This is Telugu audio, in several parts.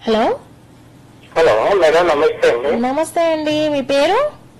హలో హలో మేడం నమస్తే అండి నమస్తే అండి మీ పేరు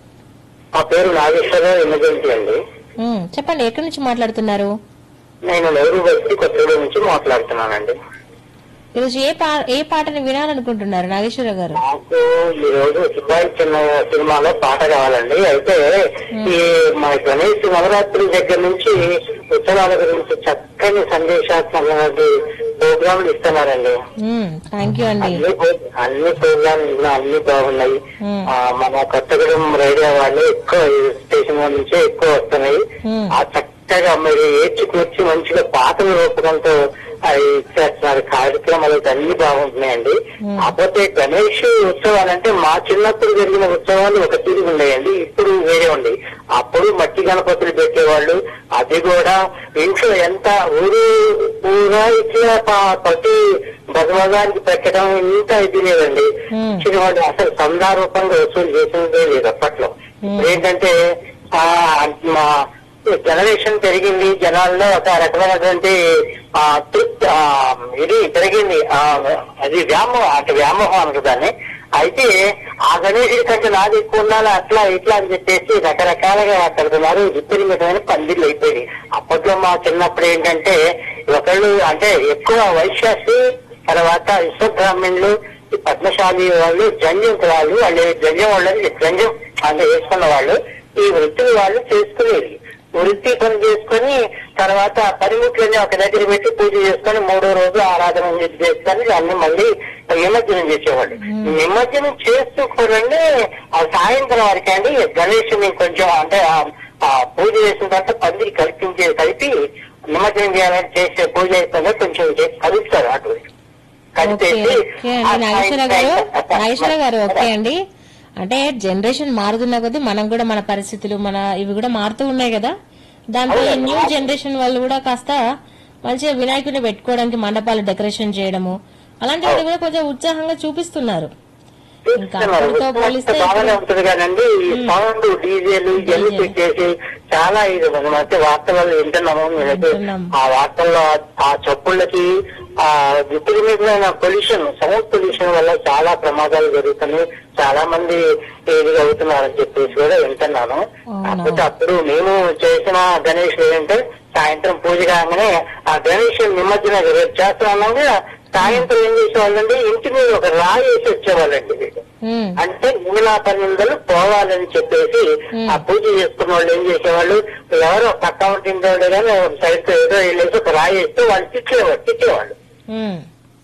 మా పేరు నాగేశ్వరరావు ఎమ్మజంతి అండి ఉమ్, చెప్పండి ఎక్కడి నుంచి మాట్లాడుతున్నారు నేను నెహ్రూ బస్తీ కొత్తగూడెం నుంచి మాట్లాడుతున్నానండి ఈరోజు ఏ పా ఏ పాటని వినాలనుకుంటున్నారు నాగేశ్వర గారు నాకు ఈ రోజు సుబ్బాయి చిన్న సినిమాలో పాట కావాలండి అయితే ఈ మన గణేష్ నవరాత్రి దగ్గర నుంచి ఉత్సవాల గురించి చక్కని సందేశాత్మకమైన ప్రోగ్రాంలు ఇస్తున్నారండి థ్యాంక్ యూ అండి అన్ని ప్రో- అన్ని ప్రోగ్రాంలు అన్ని బాగున్నాయి Hmm. ఆ, మన కొత్తగూడెం రేడియో వాళ్ళు ఎక్కువ ఈ స్టేషన్ వాళ్ళ నుంచే ఎక్కువ వస్తున్నాయి Hmm. ఆ చక్కగా మరి ఏడ్చి కూర్చి మంచిగా పాటల రూపకంతో అవి ఇచ్చేస్తున్నారు కార్యక్రమాలు అయితే అన్ని బాగుంటున్నాయండి Hmm. కాకపోతే గణేష్ ఉత్సవాలంటే మా చిన్నప్పుడు జరిగిన ఉత్సవాలు ఒక తీరు ఉండేయండి ఇప్పుడు వేరే ఉంది అప్పుడు మట్టి గణపతులు పెట్టేవాళ్ళు అది కూడా ఇంట్లో ఎంత ఊరు ఊరా ఇట్లా ప- ప్రతి భగవగానికి పెట్టడం ఇంత ఇది లేదండి Hmm. ఇచ్చిన వాళ్ళు అసలు సందారూపంగా వసూలు చేసినదే లేదు అప్పట్లో ఇప్పుడు ఏంటంటే ఆ మా జనరేషన్ పెరిగింది జనాల్లో ఒక రకమైనటువంటి ఆ తృప్తి ఆ, ఇది పెరిగింది ఆ, అది వ్యామోహం అంటే వ్యామోహం అనరు దాన్ని అయితే ఆ గణేషుడి కంటే నాది ఎక్కువ ఉండాలి అట్లా ఇట్లా అని చెప్పేసి రకరకాలుగా మాట్లాడుతున్నారు విపరీతమైన పందిళ్ళు అయిపోయింది అప్పట్లో మా చిన్నప్పుడు ఏంటంటే ఒకళ్ళు అంటే ఎక్కువ వైశ్యాసి తర్వాత విశ్వబ్రాహ్మణులు ఈ పద్మశాలి వాళ్ళు జంజం వాళ్ళు వాళ్ళు జంజం వాళ్ళని జంజం అంటే వేసుకున్న వాళ్ళు ఈ వృత్తిని వాళ్ళు చేసుకునేది వృత్తి పని చేసుకొని తర్వాత పనిముట్లన్నీ ఒక దగ్గర పెట్టి పూజ చేసుకొని మూడో రోజు ఆరాధన చేసుకొని దాన్ని మళ్ళీ నిమజ్జనం చేసేవాళ్ళు నిమజ్జనం చేస్తూ కూడా ఆ సాయంత్రం వరకు అండి గణేషుని కొంచెం అంటే ఆ- ఆ పూజ చేసిన తర్వాత పందిరి కల్పించే కలిపి నిమజ్జనం చేయాలని చేసే పూజ అయిపోయిందో కొంచెం చేసి కలుస్తారు అటు ఓకే కలిపేసి ఓకే అండి నాగేశ్వర గారు నాగేశ్వర గారు ఓకే అండి అంటే జనరేషన్ మారుతున్న కొద్దీ మనం కూడా మన పరిస్థితులు మన ఇవి కూడా మారుతూ ఉన్నాయి కదా దాంతో ఈ న్యూ జనరేషన్ వాళ్ళు కూడా కాస్త మంచిగా వినాయకుడిని పెట్టుకోవడానికి మండపాలు డెకరేషన్ చేయడము అలాంటివి కూడా కొంచెం ఉత్సాహంగా చూపిస్తున్నారు ఇంకా అప్పటితో పోలిస్తే బాగానే ఉంటుంది కదండి ఈ సౌండ్ డీజేలు ఇవన్నీ డీజే. పెట్టేసి చాలా ఇది మన మధ్య వార్తలు వింటున్నాము నేనైతే వింటున్నాం. ఆ వార్తల్లో ఆ చప్పుళ్ళకి ఆ విపరీతమైన పొల్యూషన్ సౌండ్ పొల్యూషన్ వల్ల చాలా ప్రమాదాలు జరుగుతున్నాయి చాలా మంది ఇది అవుతున్నారని చెప్పేసి కూడా వింటున్నాను అవునా. కాకపోతే అప్పుడు మేము చేసిన గణేష్ ఏంటంటే సాయంత్రం పూజ కాగానే ఆ గణేష్ నిమజ్జనం రేపు చేస్తున్నాం కూడా సాయంత్రం ఏం చేసేవాళ్ళండి ఇంటి మీద ఒక రాయి వేసి వచ్చేవాళ్ళండి వీళ్ళు ఉమ్, అంటే మూలా పన్నెండులు పోవాలని చెప్పేసి Hmm. ఆ పూజ చేసుకున్న వాళ్ళు ఏం చేసేవాళ్ళు ఎవరో పక్క ఇంటి వాళ్ళు కానీ సైడ్ ఏదో వెళ్ళేసి ఒక రాయి వేస్తే వాళ్ళు తిట్టేవాళ్ళు తిట్టేవాళ్ళు ఉమ్,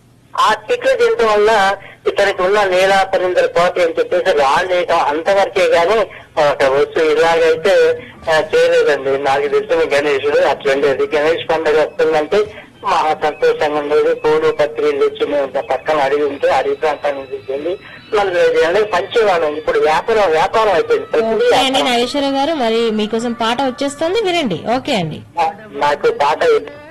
ఆ తిట్లు తినడం వల్ల ఇతనికి ఉన్న నీలా పరిందల పోతే అని చెప్పేసి రాళ్ళు వేయటం అంతవరకే గాని ఒక వస్తువు ఇలాగైతే ఆ, చేయలేదండి నాకు తెలిసిన గణేశుడు అట్లుండేది గణేష్ పండుగ వస్తుందంటే మహా సంతోషంగా ఉండేది పూలు పత్రికలు తెచ్చి మేము ఇంత పక్కన అడిగి ఉంటే అడవి ప్రాంతానికి తీసుకెళ్ళి నలుగురు పంచేవాళ్ళం ఇప్పుడు వ్యాపారం వ్యాపారం అయిపోయింది ప్రతిదీ ఓకే అండి వ్యాపారం. నాగేశ్వర గారు మరి మీకోసం పాట వచ్చేస్తుంది వినండి ఓకే అండి నాకు పాట